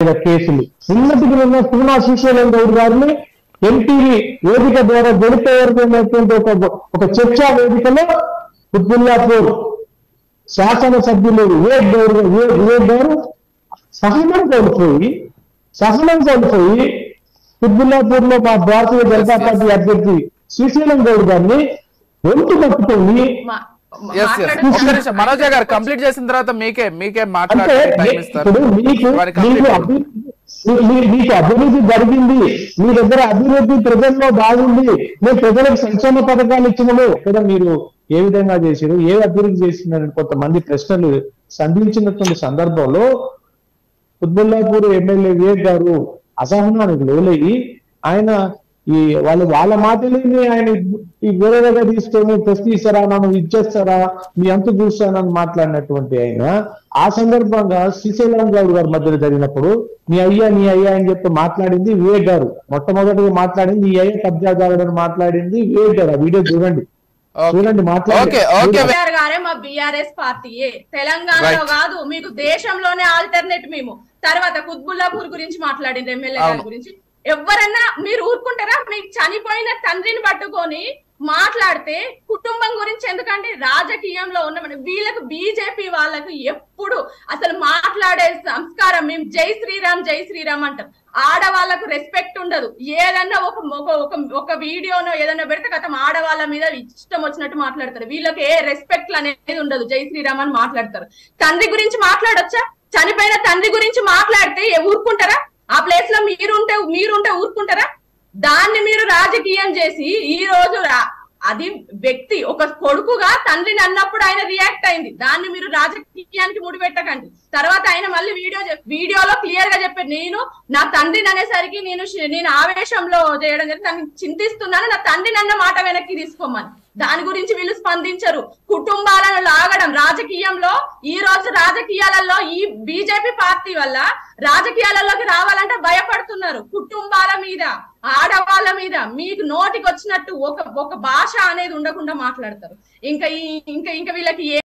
మీద కేసులు ఉన్నతికి ఉన్న సినిమా శ్రీశైలం గౌడ్ గారిని ఎన్టీవీ వేదిక ద్వారా గడిపేటువంటి ఒక ఒక చర్చా వేదికలో కుత్బుల్లాపూర్ శాసనసభ్యులు వివేక్ గౌడ్ వివేక్ వివేక్ గారు సహనం కోల్పోయి సహనం కోల్పోయి కుత్బుల్లాపూర్ లో మా భారతీయ జనతా పార్టీ అభ్యర్థి శ్రీశైలం గౌడ్ గారిని ఒంటి పట్టుకొని మా- ఎస్ ఎస్ మాట్లాడండి. ఒక్క నిమిషం మనోజ్ గారు కంప్లీట్ చేసిన తర్వాత మీకే మీకే అంటే మాట్లాడే టైం ఇస్తారు ఇప్పుడు మీకు వారి మీకు complete అభి- మీ- మీ- మీకు అభివృద్ధి జరిగింది మీ దగ్గర అభివృద్ధి ప్రజల్లో బాగుంది మేము ప్రజలకు సంక్షేమ పథకాలు ఇచ్చినము కదా మీరు ఏ విధంగా చేసారు ఏ అభివృద్ధి చేసిందని కొంతమంది ప్రశ్నలు సంధించినటువంటి సందర్భంలో కుత్బుల్లాపూర్ ఎమ్మెల్యే వివేక్ గారు అసహనానికి లోలయ్యి ఆయన ఈ వాళ్ళు వాళ్ళ మాటలని ఆయన ఈ వేరే దగ్గర తీసుకొని ప్రశ్నిస్తారా నన్ను ఇచ్చేస్తారా మీ అంత చూస్తానని మాట్లాడినటువంటి ఆయన ఆ సందర్భంగా శ్రీశైలం గౌడ్ గారి మధ్యలో జరిగినప్పుడు నీ అయ్యా నీ అయ్యా అని చెప్పి మాట్లాడింది వివేక్ గారు మొట్టమొదటిగా మాట్లాడింది నీ అయ్యా కబ్జా కావాలని మాట్లాడింది వివేక్ గారు ఆ వీడియో చూడండి Okay. చూడండి మాట్లాడండి ఓకే ఓకే కేసీఆర్ గారే మా బిఆర్ఎస్ పార్టీయే తెలంగాణలో Right. కాదు మీకు దేశంలోనే ఆల్టర్నేట్ మేము తర్వాత కుత్బుల్లాపూర్ గురించి మాట్లాడింది ఎమ్మెల్యే గారి అవును. గురించి ఎవరన్నా మీరు ఊరుకుంటారా మీకు చనిపోయిన తండ్రిని పట్టుకొని మాట్లాడితే కుటుంబం గురించి ఎందుకంటే రాజకీయంలో ఉన్న వీళ్ళకు బీజేపీ వాళ్ళకు ఎప్పుడు అసలు మాట్లాడే సంస్కారం మేము జై శ్రీరామ్ జై శ్రీరామ్ అంటాం ఆడవాళ్ళకు రెస్పెక్ట్ ఉండదు ఏదన్నా ఒక ఒక- ఒక ఒక వీడియోనో ఏదన్నా పెడితే కథం ఆడవాళ్ళ మీద ఇష్టం వచ్చినట్టు మాట్లాడతారు వీళ్ళకి ఏ రెస్పెక్ట్ అనేది ఉండదు జై శ్రీరామ్ అని మాట్లాడతారు తండ్రి గురించి మాట్లాడొచ్చా చనిపోయిన తండ్రి గురించి మాట్లాడితే ఏ ఊరుకుంటారా ఆ ప్లేస్ లో మీరుంటే మీరుంటే ఊరుకుంటారా దాన్ని మీరు రాజకీయం చేసి ఈ రోజు రా- అది వ్యక్తి ఒక కొడుకుగా తండ్రిని అన్నప్పుడు ఆయన రియాక్ట్ అయింది దాన్ని మీరు రాజకీయానికి ముడిపెట్టకండి తర్వాత ఆయన మళ్ళీ వీడియో చెప్- వీడియోలో క్లియర్ గా చెప్పారు నేను నా తండ్రిని అనేసరికి నేను శ- నేను ఆవేశంలో చేయడం జరిగింది దాన్ని చింతిస్తున్నాను నా తండ్రిని అన్న మాట వెనక్కి తీసుకోమని దాని గురించి వీళ్ళు స్పందించరు కుటుంబాలను లాగడం రాజకీయంలో ఈ రోజు రాజకీయాలలో ఈ బీజేపీ పార్టీ వల్ల రాజకీయాలలోకి రావాలంటే భయపడుతున్నారు కుటుంబాల మీద ఆడవాళ్ళ మీద మీకు నోటికి వచ్చినట్టు ఒక ఒక భాష అనేది ఉండకుండా మాట్లాడతారు ఇంకా ఈ ఇంకా ఇంకా వీళ్ళకి ఏ